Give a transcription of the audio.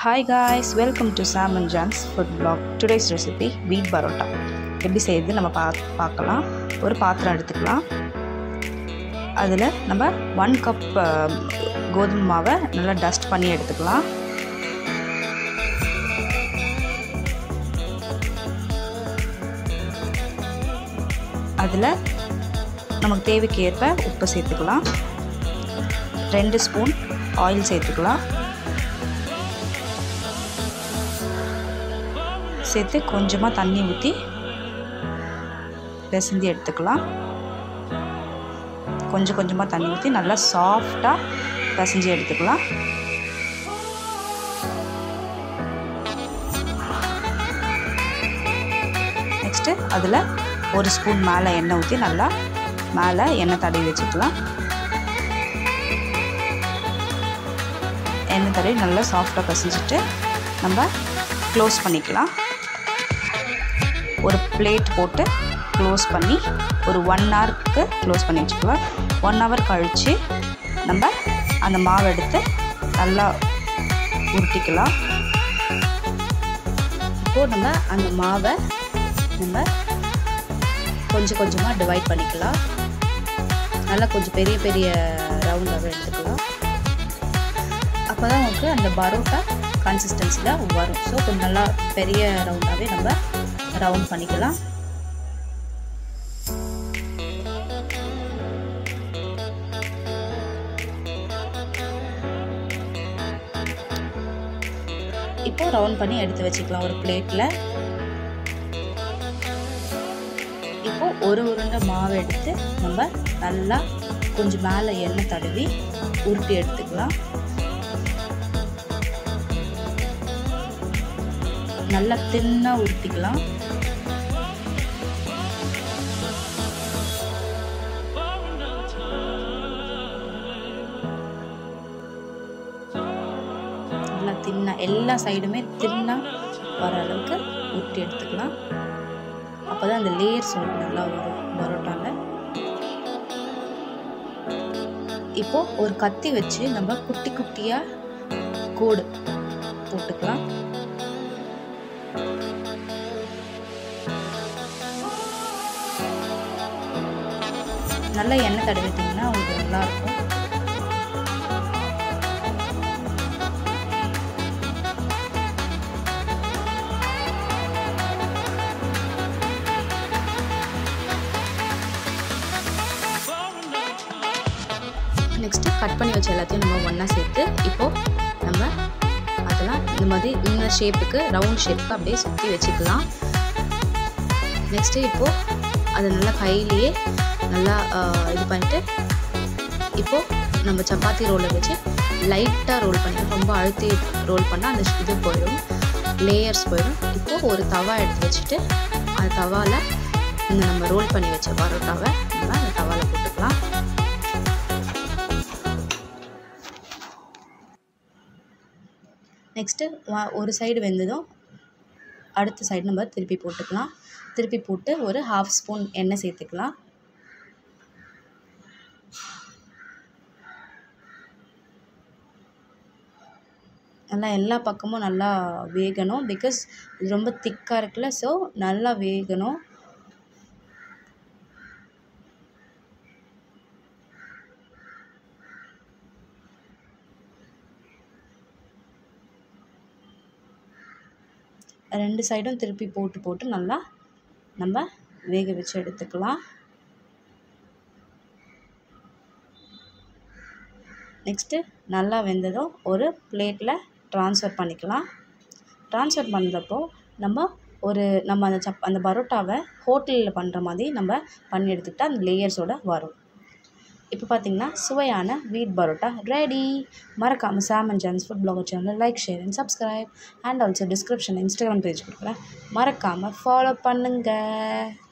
hi guys welcome to Sam and John's food blog today's recipe wheat parotta எப்படி செய்யுது நம்ம பா பார்க்கலாம் ஒரு பாத்திரம் எடுத்துக்கலாம் அதில் நம்ம ஒன் கப் கோதுமை மாவை நல்லா டஸ்ட் பண்ணி எடுத்துக்கலாம் அதில் நமக்கு தேவைக்கு ஏற்ப உப்பு சேர்த்துக்கலாம் ரெண்டு ஸ்பூன் ஆயில் சேர்த்துக்கலாம் சேர்த்து கொஞ்சமாக தண்ணி ஊற்றி பிசைஞ்சு எடுத்துக்கலாம் கொஞ்சம் கொஞ்சமாக தண்ணி ஊற்றி நல்லா சாஃப்டாக பிசைஞ்சு எடுத்துக்கலாம் நெக்ஸ்ட்டு அதில் ஒரு ஸ்பூன் மேலே எண்ணெய் ஊற்றி நல்லா மேலே எண்ணெய் தடவி வச்சுக்கலாம் எண்ணெய் தடவி நல்லா சாஃப்டாக பிசைஞ்சிட்டு நம்ம க்ளோஸ் பண்ணிக்கலாம் ஒரு பிளேட் போட்டு க்ளோஸ் பண்ணி ஒரு ஒன் ஹவருக்கு க்ளோஸ் பண்ணி வச்சுக்கலாம் ஒன் ஹவர் கழித்து நம்ம அந்த மாவை எடுத்து நல்லா உருட்டிக்கலாம் இப்போது நம்ம அந்த மாவை நம்ம கொஞ்சம் கொஞ்சமாக டிவைட் பண்ணிக்கலாம் நல்லா கொஞ்சம் பெரிய பெரிய ரவுண்டாக எடுத்துக்கலாம் அப்போ தான் உங்களுக்கு அந்த பரோட்டா கன்சிஸ்டன்சியில் வரும் ஸோ கொஞ்சம் நல்லா பெரிய ரவுண்டாகவே நம்ம ரவுண்ட் பண்ணிக்கலாம் இப்போ ரவுண்ட் பண்ணி எடுத்து வச்சுக்கலாம் ஒரு பிளேட்டில் இப்போ ஒரு உருண்டை மாவு எடுத்து நம்ம நல்லா கொஞ்சம் மேலே எண்ணெய் தடவி உருட்டி எடுத்துக்கலாம் நல்லா தின்னாக உருட்டிக்கலாம் நல்லா தின்னா எல்லா சைடுமே தின்னா வர அளவுக்கு உருட்டி எடுத்துக்கலாம் அப்போ தான் அந்த லேயர்ஸ் நல்லா வரும் பரோட்டாவில் இப்போது ஒரு கத்தி வச்சு நம்ம குட்டி குட்டியாக கோடு போட்டுக்கலாம் நல்லா எண்ணெய் தடவிட்டிங்கன்னா உங்களுக்கு நல்லாயிருக்கும் நெக்ஸ்ட்டு கட் பண்ணி வச்ச எல்லாத்தையும் நம்ம ஒன்றா சேர்த்து இப்போது நம்ம அதெல்லாம் இந்த மாதிரி இந்த ஷேப்புக்கு ரவுண்ட் ஷேப்புக்கு அப்படியே சுற்றி வச்சுக்கலாம் நெக்ஸ்ட்டு இப்போது அதை நல்லா கையிலேயே நல்லா இது பண்ணிட்டு இப்போது நம்ம சப்பாத்தி ரோலை வச்சு லைட்டாக ரோல் பண்ணிக்கலாம் ரொம்ப அழுத்தி ரோல் பண்ணால் அந்த இது போயிடும் லேயர்ஸ் போயிடும் இப்போது ஒரு தவா எடுத்து வச்சுட்டு அந்த தவாவில் இந்த நம்ம ரோல் பண்ணி வச்ச பரோட்டாவை நம்ம அந்த தவாவில் போட்டுக்கலாம் நெக்ஸ்ட்டு ஒரு சைடு வெந்ததும் அடுத்த சைடு நம்ம திருப்பி போட்டுக்கலாம் திருப்பி போட்டு ஒரு ஹாஃப் ஸ்பூன் எண்ணெய் சேர்த்துக்கலாம் நல்லா எல்லா பக்கமும் நல்லா வேகணும் பிகாஸ் இது ரொம்ப திக்காக இருக்குல்ல ஸோ நல்லா வேகணும் ரெண்டு சைடும் திருப்பி போட்டு போட்டு நல்லா நம்ம வேக வச்சு எடுத்துக்கலாம் நெக்ஸ்ட்டு நல்லா வெந்ததும் ஒரு பிளேட்டில் ட்ரான்ஸ்ஃபர் பண்ணிக்கலாம் ட்ரான்ஸ்ஃபர் பண்ணுறப்போ நம்ம ஒரு நம்ம அந்த சப் அந்த பரோட்டாவை ஹோட்டலில் பண்ணுற மாதிரி நம்ம பண்ணி எடுத்துக்கிட்டால் அந்த லேயர்ஸோடு வரும் இப்போ பார்த்திங்கன்னா சுவையான வீட் பரோட்டா ரெடி மறக்காமல் Sam and John's food blogger channel like share and subscribe and also description Instagram page கொடுக்குறேன் மறக்காமல் ஃபாலோ பண்ணுங்கள்